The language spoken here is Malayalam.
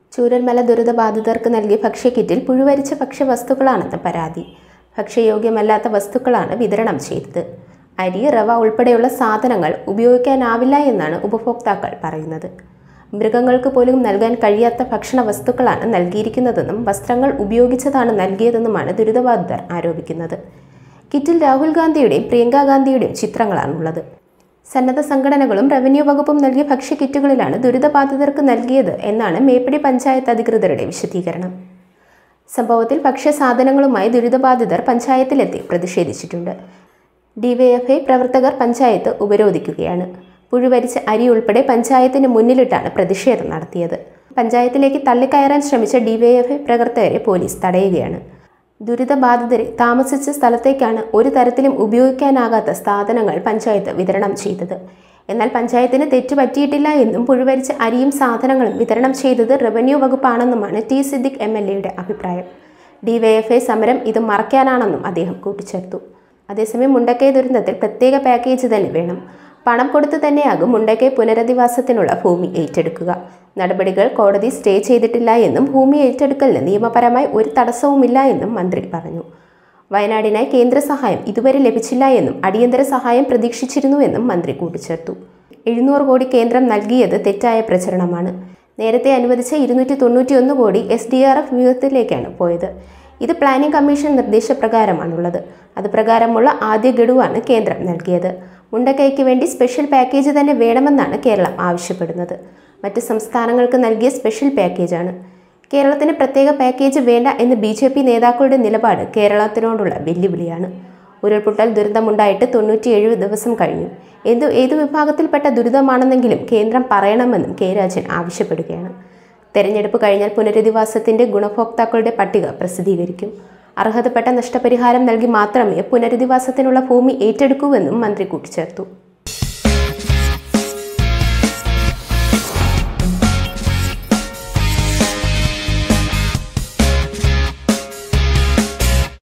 ചൂരൽമല ദുരിതബാധിതർക്ക് നൽകിയ ഭക്ഷ്യക്കിറ്റിൽ പുഴുവരിച്ച ഭക്ഷ്യവസ്തുക്കളാണെന്ന് പരാതി ഭക്ഷ്യയോഗ്യമല്ലാത്ത വസ്തുക്കളാണ് വിതരണം ചെയ്തത് അരി റവ ഉൾപ്പെടെയുള്ള സാധനങ്ങൾ ഉപയോഗിക്കാനാവില്ല എന്നാണ് ഉപഭോക്താക്കൾ പറയുന്നത് മൃഗങ്ങൾക്ക് പോലും നൽകാൻ കഴിയാത്ത ഭക്ഷണ വസ്തുക്കളാണ് നൽകിയിരിക്കുന്നതെന്നും വസ്ത്രങ്ങൾ ഉപയോഗിച്ചതാണ് നൽകിയതെന്നുമാണ് ദുരിതബാധിതർ ആരോപിക്കുന്നത് കിറ്റിൽ രാഹുൽ ഗാന്ധിയുടെയും പ്രിയങ്ക ഗാന്ധിയുടെയും ചിത്രങ്ങളാണുള്ളത് സന്നദ്ധ സംഘടനകളും റവന്യൂ വകുപ്പും നൽകിയ ഭക്ഷ്യക്കിറ്റുകളിലാണ് ദുരിതബാധിതർക്ക് നൽകിയത് എന്നാണ് മേപ്പടി പഞ്ചായത്ത് അധികൃതരുടെ വിശദീകരണം സംഭവത്തിൽ ഭക്ഷ്യസാധനങ്ങളുമായി ദുരിതബാധിതർ പഞ്ചായത്തിലെത്തി പ്രതിഷേധിച്ചിട്ടുണ്ട് ഡിവൈഎഫ്ഐ പ്രവർത്തകർ പഞ്ചായത്ത് ഉപരോധിക്കുകയാണ് പുഴുവരിച്ച അരി ഉൾപ്പെടെ പഞ്ചായത്തിന് മുന്നിലിട്ടാണ് പ്രതിഷേധം നടത്തിയത് പഞ്ചായത്തിലേക്ക് തള്ളിക്കയറാൻ ശ്രമിച്ച ഡിവൈഎഫ്ഐ പ്രവർത്തകരെ പോലീസ് തടയുകയാണ് ദുരിതബാധിതരെ താമസിച്ച സ്ഥലത്തേക്കാണ് ഒരു തരത്തിലും ഉപയോഗിക്കാനാകാത്ത സാധനങ്ങൾ പഞ്ചായത്ത് വിതരണം ചെയ്തത് എന്നാൽ പഞ്ചായത്തിന് തെറ്റുപറ്റിയിട്ടില്ല എന്നും പുഴുവരിച്ച അരിയും സാധനങ്ങളും വിതരണം ചെയ്തത് റവന്യൂ വകുപ്പാണെന്നുമാണ് ടി സിദ്ദിഖ് എം എൽ എയുടെ അഭിപ്രായം ഡിവൈഎഫ്ഐ സമരം ഇത് മറയ്ക്കാനാണെന്നും അദ്ദേഹം കൂട്ടിച്ചേർത്തു അതേസമയം മുണ്ടക്കൈ ദുരന്തത്തിൽ പ്രത്യേക പാക്കേജ് തന്നെ വേണം പണം കൊടുത്ത് തന്നെയാകും മുണ്ടക്കൈ പുനരധിവാസത്തിനുള്ള ഭൂമി ഏറ്റെടുക്കുക നടപടികൾ കോടതി സ്റ്റേ ചെയ്തിട്ടില്ല എന്നും ഭൂമി ഏറ്റെടുക്കലിന് നിയമപരമായി ഒരു തടസ്സവുമില്ല എന്നും മന്ത്രി പറഞ്ഞു വയനാടിനായി കേന്ദ്ര സഹായം ഇതുവരെ ലഭിച്ചില്ല എന്നും അടിയന്തര സഹായം പ്രതീക്ഷിച്ചിരുന്നുവെന്നും മന്ത്രി കൂട്ടിച്ചേർത്തു എഴുന്നൂറ് കോടി കേന്ദ്രം നൽകിയത് തെറ്റായ പ്രചരണമാണ് നേരത്തെ അനുവദിച്ച ഇരുന്നൂറ്റി തൊണ്ണൂറ്റിയൊന്ന് കോടി എസ് ഡി ആർ എഫ് വ്യൂഹത്തിലേക്കാണ് പോയത് ഇത് പ്ലാനിംഗ് കമ്മീഷൻ നിർദ്ദേശപ്രകാരമാണുള്ളത് അത് പ്രകാരമുള്ള ആദ്യ ഗഡുവാണ് കേന്ദ്രം നൽകിയത് മുണ്ടക്കൈക്ക് വേണ്ടി സ്പെഷ്യൽ പാക്കേജ് തന്നെ വേണമെന്നാണ് കേരളം ആവശ്യപ്പെടുന്നത് മറ്റ് സംസ്ഥാനങ്ങൾക്ക് നൽകിയ സ്പെഷ്യൽ പാക്കേജാണ് കേരളത്തിന് പ്രത്യേക പാക്കേജ് വേണ്ട എന്ന് ബി ജെ പി നേതാക്കളുടെ നിലപാട് കേരളത്തിനോടുള്ള വെല്ലുവിളിയാണ് ഉരുൾപൊട്ടൽ ദുരന്തമുണ്ടായിട്ട് തൊണ്ണൂറ്റിയേഴ് ദിവസം കഴിഞ്ഞു എന്തു ഏതു വിഭാഗത്തിൽപ്പെട്ട ദുരിതമാണെന്നെങ്കിലും കേന്ദ്രം പറയണമെന്നും കെ രാജൻ ആവശ്യപ്പെടുകയാണ് തെരഞ്ഞെടുപ്പ് കഴിഞ്ഞാൽ പുനരധിവാസത്തിന്റെ ഗുണഭോക്താക്കളുടെ പട്ടിക പ്രസിദ്ധീകരിക്കും അർഹതപ്പെട്ട നഷ്ടപരിഹാരം നൽകി മാത്രമേ പുനരധിവാസത്തിനുള്ള ഭൂമി ഏറ്റെടുക്കൂവെന്നും മന്ത്രി കൂട്ടിച്ചേർത്തു